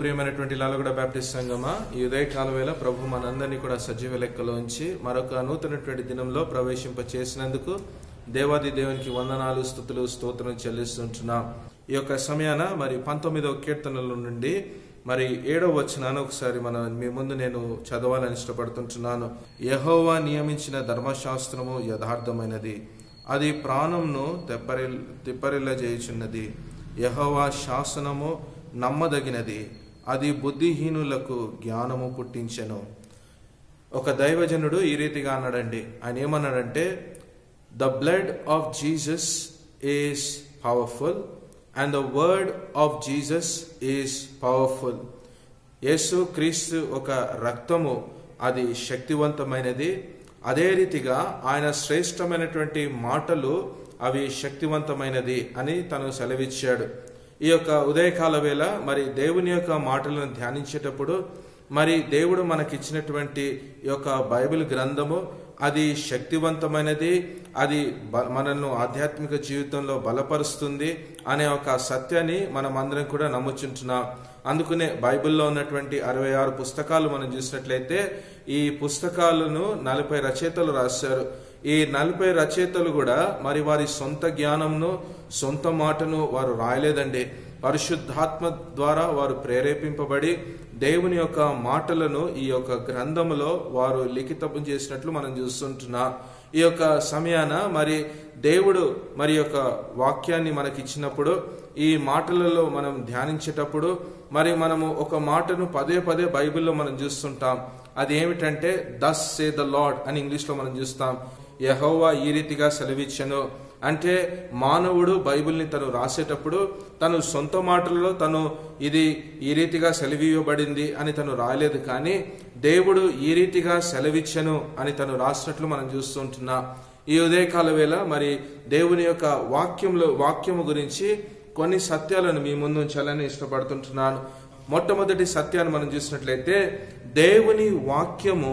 ప్రియమైనటువంటి లాలగూడ బ్యాప్టిస్ట్ సంగమా ఈ ఉదయకాల వేళ ప్రభు మనందరినీ కూడా సజీవ లెక్కలో ఉంచి మరొక నూతనటువంటి దినంలో ప్రవేశింప చేసినందుకు దేవాది దేవునికి వందనాలు స్థుతులు స్తోత్రం చెల్లిస్తుంటున్నాం ఈ యొక్క సమయాన మరి పంతొమ్మిదవ కీర్తనల నుండి మరి ఏడవ వచనాన్ని ఒకసారి మన మీ ముందు నేను చదవాలని ఇష్టపడుతుంటున్నాను యహోవా నియమించిన ధర్మశాస్త్రము యథార్థమైనది అది ప్రాణంను తెప్పరిల్ తిప్పరిల్ల చేయుచున్నది యహోవా శాసనము నమ్మదగినది అది బుద్ధిహీనులకు జ్ఞానము పుట్టించెను ఒక దైవజనుడు ఈ రీతిగా అన్నాడండి ఆయన ఏమన్నాడంటే the blood of Jesus is powerful and the word of Jesus is powerful యేసు క్రీస్తు ఒక రక్తము అది శక్తివంతమైనది అదే రీతిగా ఆయన శ్రేష్టమైనటువంటి మాటలు అవి శక్తివంతమైనది అని తను సెలవిచ్చాడు ఈ యొక్క ఉదయకాల వేళ మరి దేవుని యొక్క మాటలను ధ్యానించేటప్పుడు మరి దేవుడు మనకిచ్చినటువంటి ఈ యొక్క బైబిల్ గ్రంథము అది శక్తివంతమైనది అది బ- మనల్ని ఆధ్యాత్మిక జీవితంలో బలపరుస్తుంది అనే ఒక సత్యాన్ని మనం అందరం కూడా నమ్ముచుంటున్నాం అందుకనే బైబిల్లో ఉన్నటువంటి అరవై ఆరు పుస్తకాలు మనం చూసినట్లయితే ఈ పుస్తకాలను నలభై రచయితలు రాశారు ఈ నలభై రచయితలు కూడా మరి వారి సొంత జ్ఞానంను సొంత మాటను వారు రాయలేదండి పరిశుద్ధాత్మ ద్వారా వారు ప్రేరేపింపబడి దేవుని యొక్క మాటలను ఈ యొక్క గ్రంథములో వారు లిఖితం చేసినట్లు మనం చూస్తుంటున్నాం ఈ యొక్క సమయాన మరి దేవుడు మరి యొక్క వాక్యాన్ని మనకి ఇచ్చినప్పుడు ఈ మాటలలో మనం ధ్యానించేటప్పుడు మరి మనము ఒక మాటను పదే పదే బైబిల్లో మనం చూస్తుంటాం అది ఏమిటంటే దస్ సే ద లార్డ్ అని ఇంగ్లీష్లో మనం చూస్తాం యహోవా ఈ రీతిగా సెలవిచ్చను అంటే మానవుడు బైబిల్ని తను రాసేటప్పుడు తను సొంత మాటలలో తను ఇది ఈ రీతిగా సెలవివ్వబడింది అని తను రాయలేదు కానీ దేవుడు ఈ రీతిగా సెలవిచ్చను అని తను రాసినట్లు మనం చూస్తుంటున్నాం ఈ ఉదయకాల వేళ మరి దేవుని యొక్క వాక్యంలో వాక్యము గురించి కొన్ని సత్యాలను మీ ముందు ఉంచాలని ఇష్టపడుతుంటున్నాను మొట్టమొదటి సత్యాన్ని మనం చూసినట్లయితే దేవుని వాక్యము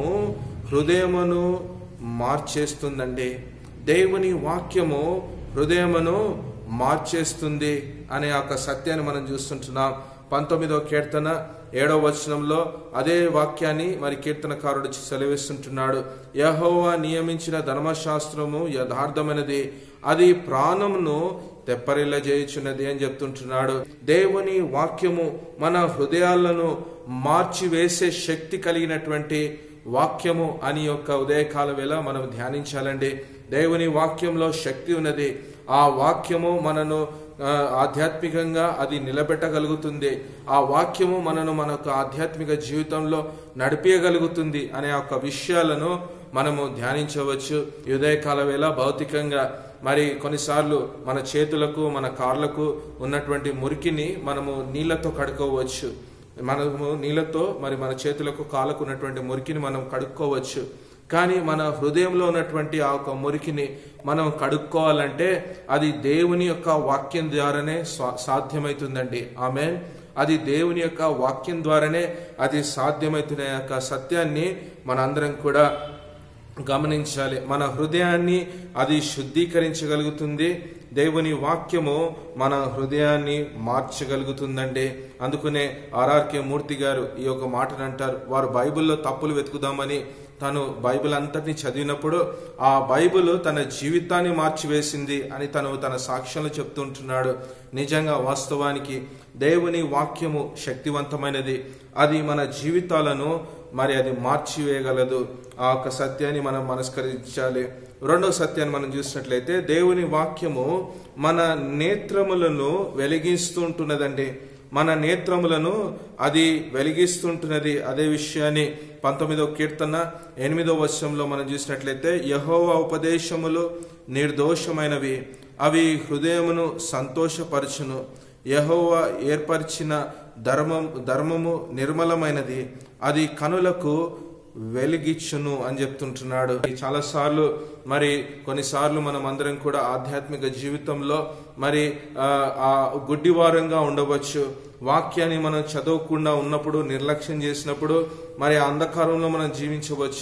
హృదయమును మార్చేస్తుందండి దేవుని వాక్యము హృదయమును మార్చేస్తుంది అనే ఒక సత్యాన్ని మనం చూస్తుంటున్నాం పంతొమ్మిదవ కీర్తన ఏడవ వచనంలో అదే వాక్యాన్ని మరి కీర్తనకారుడు సెలవిస్తుంటున్నాడు యహోవా నియమించిన ధర్మశాస్త్రము యథార్థమైనది అది ప్రాణమును తెప్పరిల్ల చేయుచున్నది అని చెప్తుంటున్నాడు దేవుని వాక్యము మన హృదయాలను మార్చివేసే శక్తి కలిగినటువంటి వాక్యము అని యొక్క ఉదయకాల వేళ మనం ధ్యానించాలండి దేవుని వాక్యంలో శక్తి ఉన్నది ఆ వాక్యము మనను ఆ, ఆధ్యాత్మికంగా అది నిలబెట్టగలుగుతుంది ఆ వాక్యము మనను మన యొక్క ఆధ్యాత్మిక జీవితంలో నడిపించగలుగుతుంది అనే ఒక విషయాలను మనము ధ్యానించవచ్చు ఈ ఉదయకాల వేళ భౌతికంగా మరి కొన్నిసార్లు మన చేతులకు మన కార్లకు ఉన్నటువంటి మురికిని మనము నీళ్లతో కడుక్కోవచ్చు మనము నీళ్ళతో మరి మన చేతులకు కాళ్ళకు ఉన్నటువంటి మురికిని మనం కడుక్కోవచ్చు కానీ మన హృదయంలో ఉన్నటువంటి ఆ యొక్క మురికిని మనం కడుక్కోవాలంటే అది దేవుని యొక్క వాక్యం ద్వారానే స్వా- సాధ్యమవుతుందండి ఆమె అది దేవుని యొక్క వాక్యం ద్వారానే అది సాధ్యమవుతున్న యొక్క సత్యాన్ని మనందరం కూడా గమనించాలి మన హృదయాన్ని అది శుద్ధీకరించగలుగుతుంది దేవుని వాక్యము మన హృదయాన్ని మార్చగలుగుతుందండి అందుకనే ఆర్ఆర్కే మూర్తి గారు ఈ యొక్క మాటను అంటారు వారు బైబిల్లో తప్పులు వెతుకుదామని తను బైబిల్ అంతటిని చదివినప్పుడు ఆ బైబిల్ తన జీవితాన్ని మార్చివేసింది అని తను తన సాక్ష్యంలో చెప్తుంటున్నాడు నిజంగా వాస్తవానికి దేవుని వాక్యము శక్తివంతమైనది అది మన జీవితాలను మరి అది మార్చివేయగలదు ఆ యొక్క సత్యాన్ని మనం మనస్కరించాలి రెండో సత్యాన్ని మనం చూసినట్లయితే దేవుని వాక్యము మన నేత్రములను వెలిగిస్తుంటున్నదండి మన నేత్రములను అది వెలిగిస్తుంటున్నది అదే విషయాన్ని పంతొమ్మిదవ కీర్తన ఎనిమిదవ వర్షంలో మనం చూసినట్లయితే యహోవా ఉపదేశములు నిర్దోషమైనవి అవి హృదయమును సంతోషపరచును యహోవా ఏర్పరిచిన ధర్మం ధర్మము నిర్మలమైనది అది కనులకు వెలిగిచ్చును అని చెప్తుంటున్నాడు చాలా సార్లు మరి కొన్నిసార్లు మనం అందరం కూడా ఆధ్యాత్మిక జీవితంలో మరి ఆ, ఆ గుడ్డివారంగా ఉండవచ్చు వాక్యాన్ని మనం చదవకుండా ఉన్నప్పుడు నిర్లక్ష్యం చేసినప్పుడు మరి ఆ అంధకారంలో మనం జీవించవచ్చు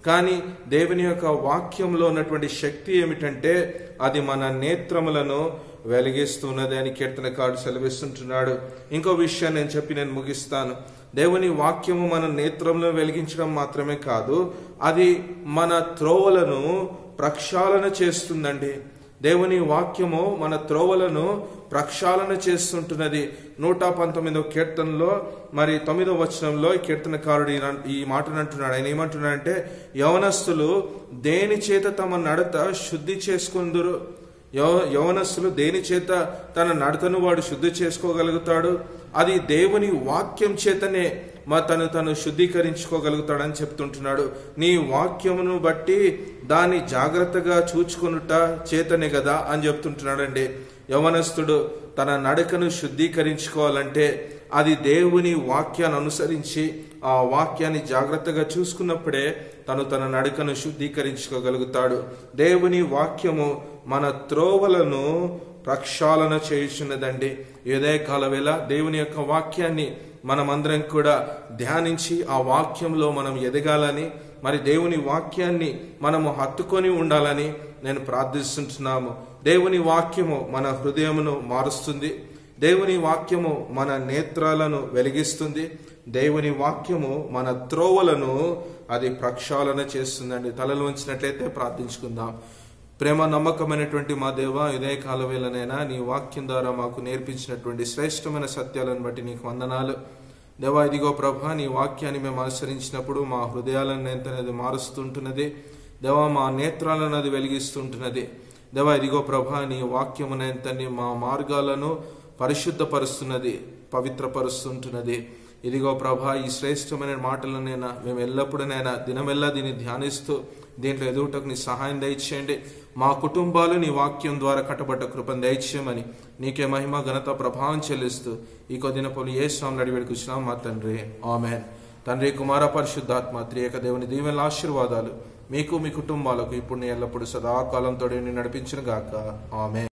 కానీ దేవుని యొక్క వాక్యంలో ఉన్నటువంటి శక్తి ఏమిటంటే అది మన నేత్రములను వెలిగిస్తున్నది అని కీర్తనకారుడు సెలవిస్తుంటున్నాడు ఇంకో విషయాన్ని నేను చెప్పి నేను ముగిస్తాను దేవుని వాక్యము మన నేత్రంలో వెలిగించడం మాత్రమే కాదు అది మన త్రోవలను ప్రక్షాళన చేస్తుందండి దేవుని వాక్యము మన త్రోవలను ప్రక్షాళన చేస్తుంటున్నది నూట పంతొమ్మిదో కీర్తనలో మరి తొమ్మిదో వచనంలో ఈ కీర్తనకారుడు ఈ- ఈ మాటను అంటున్నాడు ఆయన ఏమంటున్నాడంటే యవనస్తులు దేని చేత తమ నడత శుద్ధి చేసుకుందురు యవ- యవనస్తులు దేని చేత తన నడతను వాడు శుద్ధి చేసుకోగలుగుతాడు అది దేవుని వాక్యం చేతనే మా తను తను శుద్ధీకరించుకోగలుగుతాడని చెప్తుంటున్నాడు నీ వాక్యమును బట్టి దాన్ని జాగ్రత్తగా చూచుకొనుట చేతనే కదా అని చెప్తుంటున్నాడండి యవనస్తుడు తన నడకను శుద్ధీకరించుకోవాలంటే అది దేవుని వాక్యాన్ని అనుసరించి ఆ వాక్యాన్ని జాగ్రత్తగా చూసుకున్నప్పుడే తను తన నడకను శుద్ధీకరించుకోగలుగుతాడు దేవుని వాక్యము మన త్రోవలను ప్రక్షాళన చేయుచున్నదండి ఏదే కాలవేళ దేవుని యొక్క వాక్యాన్ని మనమందరం కూడా ధ్యానించి ఆ వాక్యంలో మనం ఎదగాలని మరి దేవుని వాక్యాన్ని మనము హత్తుకొని ఉండాలని నేను ప్రార్థిస్తుంటున్నాము దేవుని వాక్యము మన హృదయమును మారుస్తుంది దేవుని వాక్యము మన నేత్రాలను వెలిగిస్తుంది దేవుని వాక్యము మన త్రోవలను అది ప్రక్షాళన చేస్తుందండి తలలు ఉంచినట్లయితే ప్రార్థించుకుందాం ప్రేమ నమ్మకమైనటువంటి మా దేవ ఇదే కాలవేళనైనా నీ వాక్యం ద్వారా మాకు నేర్పించినటువంటి శ్రేష్టమైన సత్యాలను బట్టి నీకు వందనాలు దేవా ఇదిగో ప్రభా నీ వాక్యాన్ని మేము అనుసరించినప్పుడు మా హృదయాలను ఎంతనేది మారుస్తుంటున్నది దేవా మా నేత్రాలను అది వెలిగిస్తుంటున్నది దేవా ఇదిగో ప్రభా నీ వాక్యమునంతని మా మార్గాలను పరిశుద్ధపరుస్తున్నది పవిత్రపరుస్తుంటున్నది ఇదిగో ప్రభా ఈ శ్రేష్టమైన మాటలనైనా మేము ఎల్లప్పుడూనైనా దినమెల్లా దీన్ని ధ్యానిస్తూ దీంట్లో ఎదుగుటకు నీ సహాయం దయచేయండి మా కుటుంబాలు నీ వాక్యం ద్వారా కట్టబడ్డ కృపను దయచేయమని నీకే మహిమ ఘనత ప్రభావం చెల్లిస్తూ ఈ కొద్దిన పలు ఏ స్వామి అడివేడికి వచ్చినాం మా తండ్రి ఆమెన్ తండ్రి కుమార పరిశుద్ధాత్మ త్రియక దేవుని దీవెనల ఆశీర్వాదాలు మీకు మీ కుటుంబాలకు ఇప్పుడు నీ ఎల్లప్పుడు సదాకాలంతో నడిపించిన గాక ఆమె